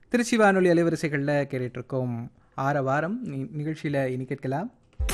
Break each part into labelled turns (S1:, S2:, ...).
S1: திருச்சி வானொலி அலைவரிசைகளில் கேட்டுட்டு இருக்கோம் ஆற வாரம் நி- நிகழ்ச்சியில இனி கேட்கலாம்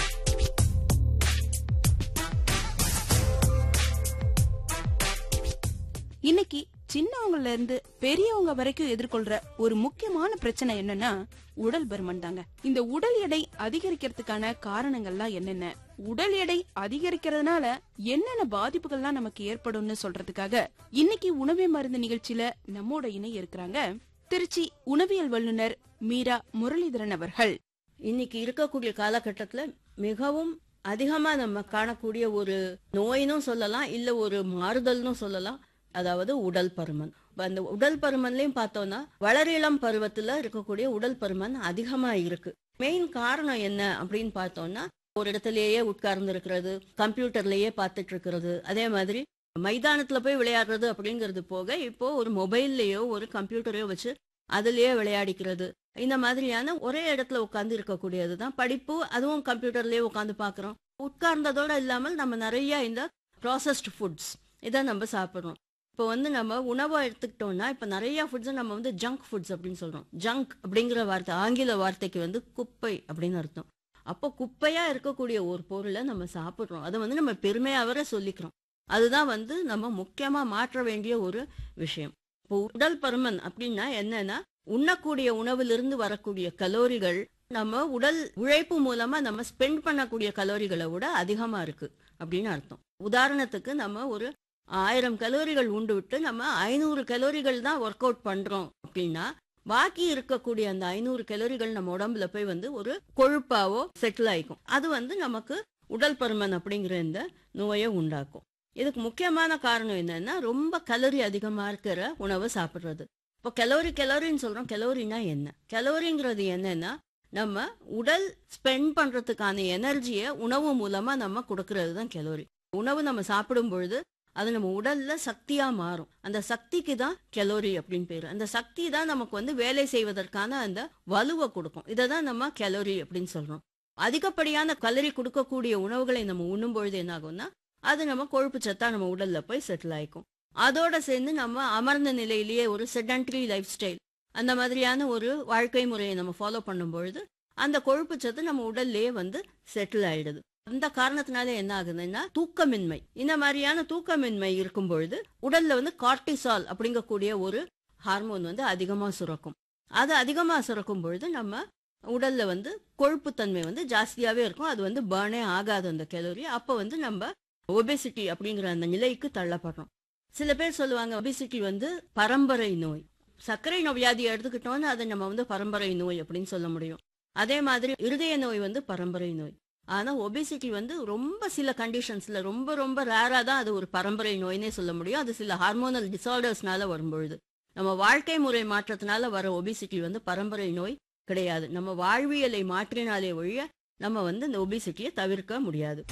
S2: இன்னைக்கு சின்னவங்கல இருந்து பெரியவங்க வரைக்கும் எதிர்கொள்ற ஒரு முக்கியமான பிரச்சனை என்னன்னா உடல் பருமன் தாங்க இந்த உடல் எடை அதிகரிக்கிறதுக்கான காரணங்கள்லாம் என்னென்ன உடல் எடை அதிகரிக்கிறதுனால என்னென்ன பாதிப்புகள்லாம் நமக்கு ஏற்படும்னு சொல்றதுக்காக இன்னைக்கு உணவே மருந்து நிகழ்ச்சியில நம்மோட இணைய இருக்கிறாங்க திருச்சி உணவியல் வல்லுனர் மீரா முரளிதரன் அவர்கள்
S3: இன்னைக்கு இருக்கக்கூடிய காலகட்டத்துல மிகவும் அதிகமா நம்ம காணக்கூடிய ஒரு நோயினும் சொல்லலாம் இல்ல ஒரு மாறுதல்னு சொல்லலாம் அதாவது உடல் பருமன் இப்ப அந்த உடல் பருமன்லயும் பார்த்தோம்னா வளரிளம் பருவத்துல இருக்கக்கூடிய உடல் பருமன் அதிகமா இருக்கு மெயின் காரணம் என்ன அப்படின்னு பார்த்தோம்னா ஒரு இடத்துலயே உட்கார்ந்து இருக்கிறது கம்ப்யூட்டர்லயே பார்த்துட்டு இருக்கிறது அதே மாதிரி மைதானத்துல போய் விளையாடுறது அப்படிங்கிறது போக இப்போ ஒரு மொபைல்லையோ ஒரு கம்ப்யூட்டரையோ வச்சு அதுலயே விளையாடிக்கிறது இந்த மாதிரியான ஒரே இடத்துல உட்கார்ந்து இருக்கக்கூடியது தான் படிப்பு அதுவும் கம்ப்யூட்டர்லயே உட்காந்து பார்க்குறோம் உட்கார்ந்ததோட இல்லாமல் நம்ம நிறைய இந்த ப்ராசஸ்டு ஃபுட்ஸ் இதை நம்ம சாப்பிட்றோம் இப்போ வந்து நம்ம உணவை எடுத்துக்கிட்டோம்னா இப்போ நிறைய ஃபுட்ஸை நம்ம வந்து ஜங்க் ஃபுட்ஸ் அப்படின்னு சொல்றோம் ஜங்க் அப்படிங்கிற வார்த்தை ஆங்கில வார்த்தைக்கு வந்து குப்பை அப்படின்னு அர்த்தம் அப்போ குப்பையா இருக்கக்கூடிய ஒரு பொருளை நம்ம சாப்பிட்றோம் அதை வந்து நம்ம பெருமையாவர சொல்லிக்கிறோம் அதுதான் வந்து நம்ம முக்கியமா மாற்ற வேண்டிய ஒரு விஷயம் இப்போ உடல் பருமன் அப்படின்னா என்னன்னா உண்ணக்கூடிய உணவிலிருந்து வரக்கூடிய கலோரிகள் நம்ம உடல் உழைப்பு மூலமா நம்ம ஸ்பெண்ட் பண்ணக்கூடிய கலோரிகளை விட அதிகமா இருக்கு அப்படின்னு அர்த்தம் உதாரணத்துக்கு நம்ம ஒரு ஆயிரம் கலோரிகள் உண்டு விட்டு நம்ம ஐநூறு கலோரிகள் தான் ஒர்க் அவுட் பண்றோம் அப்படின்னா பாக்கி இருக்கக்கூடிய அந்த ஐநூறு கலோரிகள் நம்ம உடம்புல போய் வந்து ஒரு கொழுப்பாவோ செட்டில் ஆயிக்கும் அது வந்து நமக்கு உடல் பருமன் அப்படிங்கிற இந்த நோயை உண்டாக்கும் இதுக்கு முக்கியமான காரணம் என்னன்னா ரொம்ப கலோரி அதிகமா இருக்கிற உணவை சாப்பிடுறது இப்போ கலோரி கலோரின்னு சொல்றோம் கலோரினா என்ன கலோரிங்கிறது என்னன்னா நம்ம உடல் ஸ்பெண்ட் பண்றதுக்கான எனர்ஜியை உணவு மூலமா நம்ம கொடுக்கறது தான் கலோரி உணவு நம்ம சாப்பிடும் பொழுது அது நம்ம உடல்ல சக்தியா மாறும் அந்த சக்திக்கு தான் கலோரி அப்படின்னு பேரு அந்த சக்தி தான் நமக்கு வந்து வேலை செய்வதற்கான அந்த வலுவை கொடுக்கும் இதை தான் நம்ம கலோரி அப்படின்னு சொல்றோம் அதிகப்படியான கலரி கொடுக்கக்கூடிய உணவுகளை நம்ம உண்ணும் பொழுது என்ன ஆகும்னா அது நம்ம கொழுப்பு சத்தா நம்ம உடல்ல போய் செட்டில் ஆயிக்கும் அதோட சேர்ந்து நம்ம அமர்ந்த நிலையிலேயே ஒரு செடன்டரி லைஃப் ஸ்டைல் அந்த மாதிரியான ஒரு வாழ்க்கை முறையை நம்ம ஃபாலோ பண்ணும் பொழுது அந்த கொழுப்பு சத்து நம்ம உடல்லையே வந்து செட்டில் ஆயிடுது அந்த காரணத்தினால என்ன ஆகுதுன்னா தூக்கமின்மை இந்த மாதிரியான தூக்கமின்மை இருக்கும் பொழுது உடல்ல வந்து கார்டிசால் அப்படிங்கக்கூடிய ஒரு ஹார்மோன் வந்து அதிகமா சுரக்கும் அது அதிகமா சுரக்கும் பொழுது நம்ம உடல்ல வந்து கொழுப்புத்தன்மை வந்து ஜாஸ்தியாவே இருக்கும் அது வந்து பேர்னே ஆகாது அந்த கலோரி அப்போ வந்து நம்ம ஒபேசிட்டி அப்படிங்கிற அந்த நிலைக்கு தள்ளப்படுறோம் சில பேர் சொல்லுவாங்க ஒபிசிட்டி வந்து பரம்பரை நோய் சர்க்கரை நோய் வியாதியை எடுத்துக்கிட்டோம்னா அதை நம்ம வந்து பரம்பரை நோய் அப்படின்னு சொல்ல முடியும் அதே மாதிரி இருதய நோய் வந்து பரம்பரை நோய் ஆனா ஒபிசிட்டி வந்து ரொம்ப சில கண்டிஷன்ஸ்ல ரொம்ப ரொம்ப ரேரா தான் அது ஒரு பரம்பரை நோய்னே சொல்ல முடியும் அது சில ஹார்மோனல் டிசார்டர்ஸ்னால வரும்பொழுது நம்ம வாழ்க்கை முறை மாற்றத்தினால வர ஒபிசிட்டி வந்து பரம்பரை நோய் கிடையாது நம்ம வாழ்வியலை மாற்றினாலே ஒழிய நம்ம வந்து இந்த ஒபிசிட்டியை தவிர்க்க முடியாது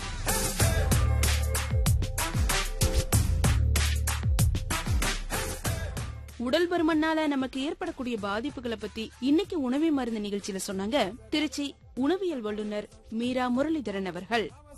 S2: உடல் பருமனால நமக்கு ஏற்படக்கூடிய பாதிப்புகளை பத்தி இன்னைக்கு உணவே மருந்து நிகழ்ச்சியில சொன்னாங்க திருச்சி உணவியல் வல்லுனர் மீரா முரளிதரன் அவர்கள்